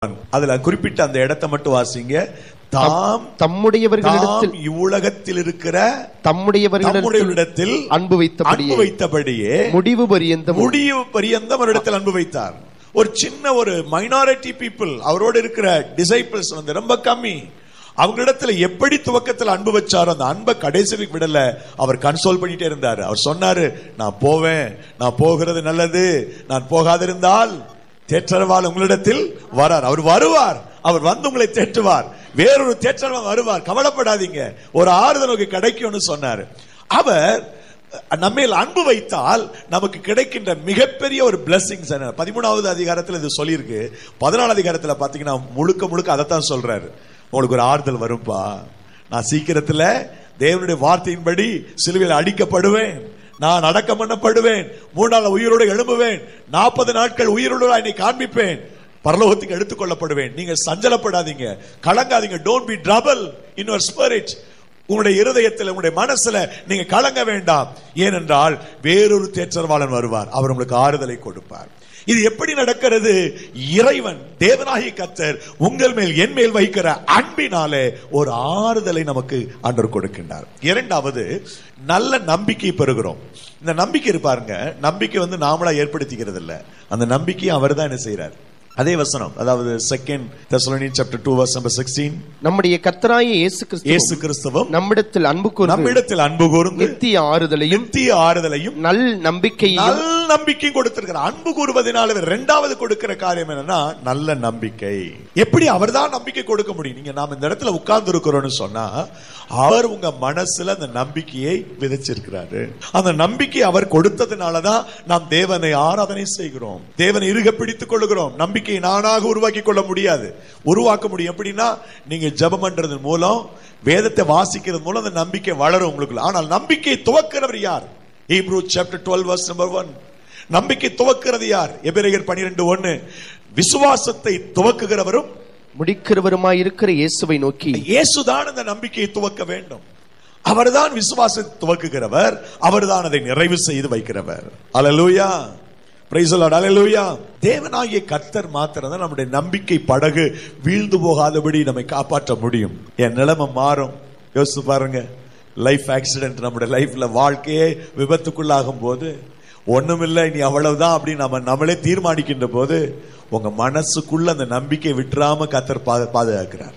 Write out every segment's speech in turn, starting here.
அதுல குறிப்பிட்ட அந்த இடத்தை மட்டும் வாசிங்க தாம் தம்முடையவர்களிடத்தில் தாம் இவ்வுலகத்தில் இருக்கிற தம்முடையவர்களிடத்தில் தம்முடையவரிடத்தில் அன்பு வைத்தபடியே அன்பு வைத்தபடியே முடிவு பரியந்தம் முடிவு பரியந்தம் அவரிடத்தில் அன்பு வைத்தார் ஒரு சின்ன ஒரு மைனாரிட்டி பீப்புள் அவரோடு இருக்கிற டிசைபிள்ஸ் வந்து ரொம்ப கம்மி அவங்களிடத்துல எப்படி துவக்கத்தில் அன்பு வச்சாரோ அந்த அன்பை கடைசி வரைக்கும் விடல அவர் கன்சோல் பண்ணிட்டே இருந்தாரு அவர் சொன்னாரு நான் போவேன் நான் போகிறது நல்லது நான் போகாதிருந்தால் தேற்றரவால் உங்களிடத்தில் வரார் அவர் வருவார் அவர் வந்து உங்களை தேற்றுவார் வேறொரு தேற்றரவன் வருவார் கவலைப்படாதீங்க ஒரு ஆறுதல் உங்களுக்கு கிடைக்கும்னு சொன்னாரு அவர் நம்மேல் அன்பு வைத்தால் நமக்கு கிடைக்கின்ற மிகப்பெரிய ஒரு பிளஸிங்ஸ் பதிமூணாவது அதிகாரத்தில் இது சொல்லியிருக்கு பதினாலு அதிகாரத்தில் பார்த்தீங்கன்னா முழுக்க முழுக்க அதைத்தான் சொல்றாரு உங்களுக்கு ஒரு ஆறுதல் வரும்பா நான் சீக்கிரத்தில் தேவனுடைய வார்த்தையின்படி சிலுவையில் அடிக்கப்படுவேன் நான் அடக்கம் பண்ணப்படுவேன் மூணாவது உயிரோடு எழும்புவேன் நாற்பது நாட்கள் உயிரோடு என்னை காண்பிப்பேன் பரலோகத்துக்கு எடுத்துக்கொள்ளப்படுவேன் நீங்க சஞ்சலப்படாதீங்க கலங்காதீங்க don't be trouble in your spirit உங்களுடைய இருதயத்தில் உங்களுடைய மனசுல நீங்க கலங்க வேண்டாம் ஏனென்றால் வேறொரு தேற்றரவாளன் வருவார் அவர் உங்களுக்கு ஆறுதலை கொடுப்பார் இது எப்படி நடக்கிறது இறைவன் தேவனாகி கத்தர் உங்கள் மேல் என் மேல் வைக்கிற அன்பினாலே ஒரு ஆறுதலை நமக்கு ஆண்டவர் கொடுக்கின்றார் இரண்டாவது நல்ல நம்பிக்கை பெறுகிறோம் இந்த நம்பிக்கை இருப்பாருங்க நம்பிக்கை வந்து நாமளா ஏற்படுத்திக்கிறது இல்ல அந்த நம்பிக்கையை அவர் தான் என்ன செய்யறார் அதே வசனம் அதாவது second Thessalonian chapter 2 verse number 16 நம்முடைய கர்த்தராய இயேசு கிறிஸ்து இயேசு கிறிஸ்துவும் நம்மிடத்தில் அன்பு கூர்ந்து நம்மிடத்தில் அன்பு கூர்ந்து நித்திய ஆறுதலையும் நித்திய ஆறுதலையும் நல் நம்பிக்கையும் நல்ல நம்பிக்கையும் கொடுத்திருக்கிறார் அன்பு கூறுவதனால இவர் இரண்டாவது கொடுக்கிற காரியம் என்னன்னா நல்ல நம்பிக்கை எப்படி அவர்தான் நம்பிக்கை கொடுக்க முடியும் நீங்க நாம இந்த இடத்துல உட்கார்ந்து இருக்கிறோம்னு சொன்னா அவர் உங்க மனசுல அந்த நம்பிக்கையை விதைச்சிருக்கிறாரு அந்த நம்பிக்கை அவர் கொடுத்ததுனாலதான் நாம் தேவனை ஆராதனை செய்கிறோம் தேவனை இருக பிடித்துக் கொள்ளுகிறோம் நம்பிக்கையை நானாக உருவாக்கி கொள்ள முடியாது உருவாக்க முடியும் எப்படின்னா நீங்க ஜெபம் பண்றது மூலம் வேதத்தை வாசிக்கிறது மூலம் அந்த நம்பிக்கை வளரும் உங்களுக்குள்ள ஆனால் நம்பிக்கை துவக்கிறவர் யார் ஹீப்ரூ சாப்டர் 12 verse நம்பர் 1 நம்பிக்கை துவக்கிறது யார் எபிரேயர் 12 ஒன்னு விசுவாசத்தை துவக்குகிறவரும் முடிக்கிறவருமாய் இருக்கிற இயேசுவை நோக்கி இயேசுதான் அந்த நம்பிக்கையை துவக்க வேண்டும் அவர்தான் விசுவாசத்தை துவக்குகிறவர் அவர்தான் அதை நிறைவு செய்து வைக்கிறவர் அல்லேலூயா பிரைஸ் லார்ட் அல்லேலூயா தேவனாகிய கர்த்தர் மாத்திரம் தான் நம்முடைய நம்பிக்கை படகு வீழ்ந்து போகாதபடி நம்மை காப்பாற்ற முடியும் என் நிலைமை மாறும் யோசிச்சு பாருங்க லைஃப் ஆக்சிடென்ட் நம்முடைய லைஃப்ல வாழ்க்கையே விபத்துக்குள்ளாகும் போது ஒண்ணுமில்லை நீ அவ்வளவுதான் அப்படின்னு நம்ம நம்மளே தீர்மானிக்கின்ற போது உங்க மனசுக்குள்ள அந்த நம்பிக்கை விட்டுறாம கத்தர் பா- பாதுகாக்கிறார்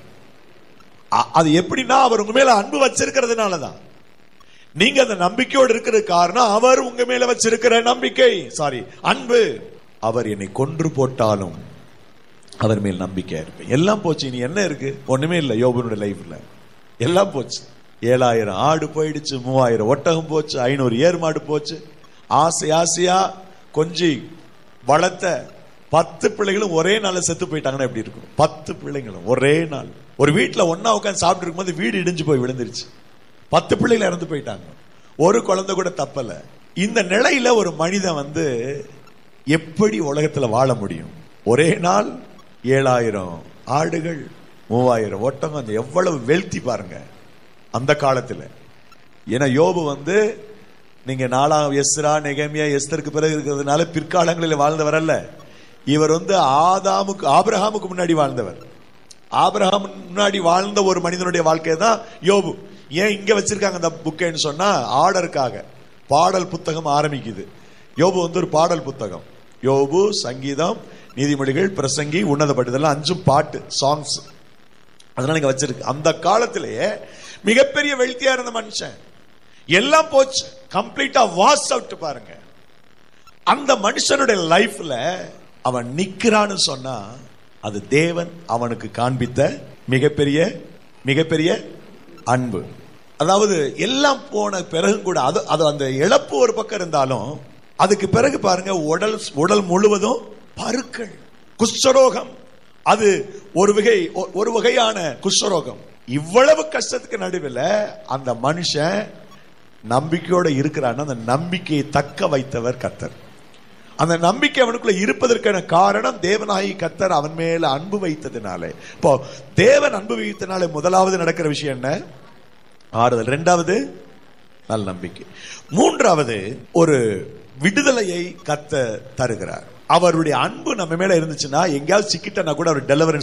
அ- அது எப்படின்னா அவர் உங்க மேல அன்பு வச்சிருக்கிறதுனால தான் நீங்க அந்த நம்பிக்கையோடு இருக்கிற காரணம் அவர் உங்க மேல வச்சிருக்கிற நம்பிக்கை சாரி அன்பு அவர் என்னை கொன்று போட்டாலும் அவர் மேல் நம்பிக்கையா இருப்பேன் எல்லாம் போச்சு இனி என்ன இருக்கு ஒண்ணுமே இல்லை யோபனுடைய லைஃப்ல எல்லாம் போச்சு ஏழாயிரம் ஆடு போயிடுச்சு மூவாயிரம் ஒட்டகம் போச்சு ஐநூறு ஏர் மாடு போச்சு ஆசை ஆசையா கொஞ்சி வளர்த்த பத்து பிள்ளைகளும் ஒரே நாள்ல செத்து போயிட்டாங்கன்னா எப்படி இருக்கும் பத்து பிள்ளைங்களும் ஒரே நாள் ஒரு வீட்டுல ஒண்ணா உட்காந்து சாப்பிட்டு இருக்கும்போது வீடு இடிஞ்சு போய் விழுந்துருச்சு பத்து பிள்ளைகள் இறந்து போயிட்டாங்க ஒரு குழந்தை கூட தப்பல இந்த நிலையில ஒரு மனிதன் வந்து எப்படி உலகத்துல வாழ முடியும் ஒரே நாள் ஏழாயிரம் ஆடுகள் மூவாயிரம் ஒட்டகம் அந்த எவ்வளவு வெல்த்தி பாருங்க அந்த காலத்துல ஏன்னா யோபு வந்து நீங்க நாலாம் எஸ்ரா நெகமியா எஸ்தருக்கு பிறகு இருக்கிறதுனால பிற்காலங்களில் வாழ்ந்தவர் அல்ல இவர் வந்து ஆதாமுக்கு ஆபிரகாமுக்கு முன்னாடி வாழ்ந்தவர் ஆபிரகாம் முன்னாடி வாழ்ந்த ஒரு மனிதனுடைய வாழ்க்கை தான் யோபு ஏன் இங்க வச்சிருக்காங்க அந்த புக்கைன்னு சொன்னா ஆர்டருக்காக பாடல் புத்தகம் ஆரம்பிக்குது யோபு வந்து ஒரு பாடல் புத்தகம் யோபு சங்கீதம் நீதிமொழிகள் பிரசங்கி உன்னதப்பட்டு இதெல்லாம் அஞ்சும் பாட்டு சாங்ஸ் அதனால இங்க வச்சிருக்கு அந்த காலத்திலேயே மிகப்பெரிய வெல்த்தியா இருந்த மனுஷன் எல்லாம் போச்சு கம்ப்ளீட்டா வாஸ் அவுட் பாருங்க அந்த மனுஷனுடைய லைஃப்ல அவன் நிக்கிறான்னு சொன்னா அது தேவன் அவனுக்கு காண்பித்த மிகப்பெரிய மிகப்பெரிய அன்பு அதாவது எல்லாம் போன பிறகு கூட அது அது அந்த இழப்பு ஒரு பக்கம் இருந்தாலும் அதுக்கு பிறகு பாருங்க உடல் உடல் முழுவதும் பருக்கள் குஷ்டரோகம் அது ஒரு வகை ஒ- ஒரு வகையான குஷ்டரோகம் இவ்வளவு கஷ்டத்துக்கு நடுவில் அந்த மனுஷன் நம்பிக்கையோட இருக்கிறான்னு அந்த நம்பிக்கையை தக்க வைத்தவர் கர்த்தர் அந்த நம்பிக்கை அவனுக்குள்ள இருப்பதற்கான காரணம் தேவனாகி கர்த்தர் அவன் மேல அன்பு வைத்ததுனாலே இப்போ தேவன் அன்பு வைத்தனாலே முதலாவது நடக்கிற விஷயம் என்ன ஆறுதல் இரண்டாவது நல்ல நம்பிக்கை மூன்றாவது ஒரு விடுதலையை கத்த தருகிறார் அவருடைய அன்பு நம்ம மேல இருந்துச்சுன்னா எங்கேயாவது சிக்கிட்டனா கூட அவர் டெலிவரன்ஸ்